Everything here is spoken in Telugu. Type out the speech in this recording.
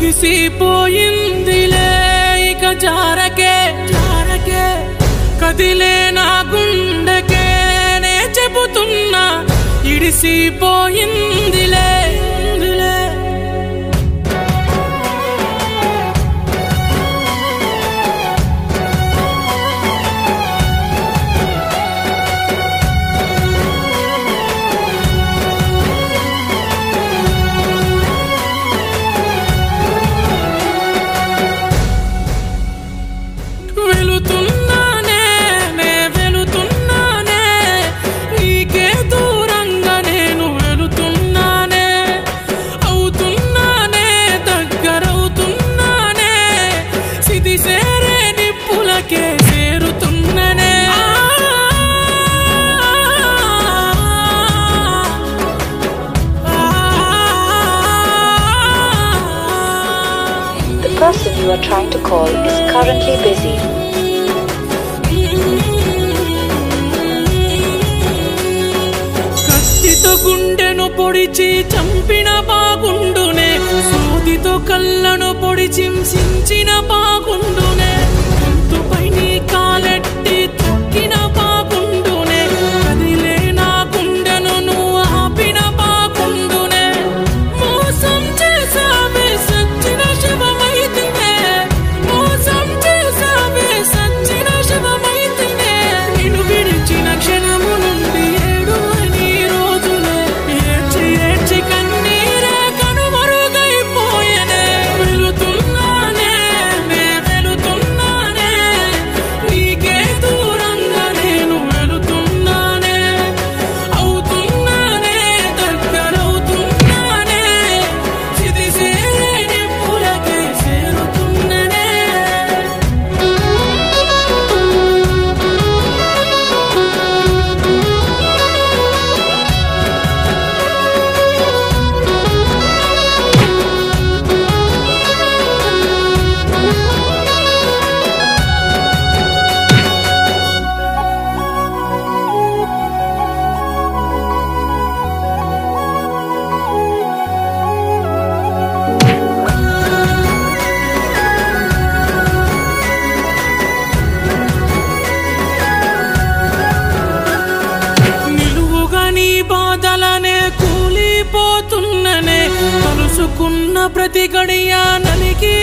ముగిసిపోయిందిలే ఇక జారకే జారకే కదిలే నా గుండెకే నే చెబుతున్నా ఇడిసిపోయిందిలే ఇందిలే. వెళుతున్నానే నే వెళుతున్నానే నీకే దూరంగా నేను వెళుతున్నానే అవుతున్నానే దగ్గరవుతున్నానే సిది సేరే నిప్పులకే చేరుతున్ననే The person you are trying to call is currently busy. కత్తితో గుండెను పొడిచి చంపిన బాగుండునే సూదితో కళ్ళను పొడిచి హింసించిన బాగుండునే గొంతుపై నీ కాలెట్టి తొక్కిన బాగుండునే కదిలే నా గుండెను నువ్వు ఆపిన బాగుండునే మోసం చేసావే సచ్చిన శవమైతినే మోసం చేసావే సచ్చిన శవమైతినే నిన్ను విడిచిన క్షణము నుండి ఏడు అని రోజులే ఏడ్చి ఏడ్చి కన్నీరే కనుమరుగైపోయెనే వెళుతున్నానే నే వెళుతున్నానే నీకే దూరంగా నేను వెళుతున్నానే అవుతున్నానే దగ్గరవుతున్నానే చిది సేరేని పులకే చేరుతున్ననే నిలువుగా నీ బాధలనే కూలిపోతున్ననే కలుసుకున్న ప్రతి గడియ నలిగి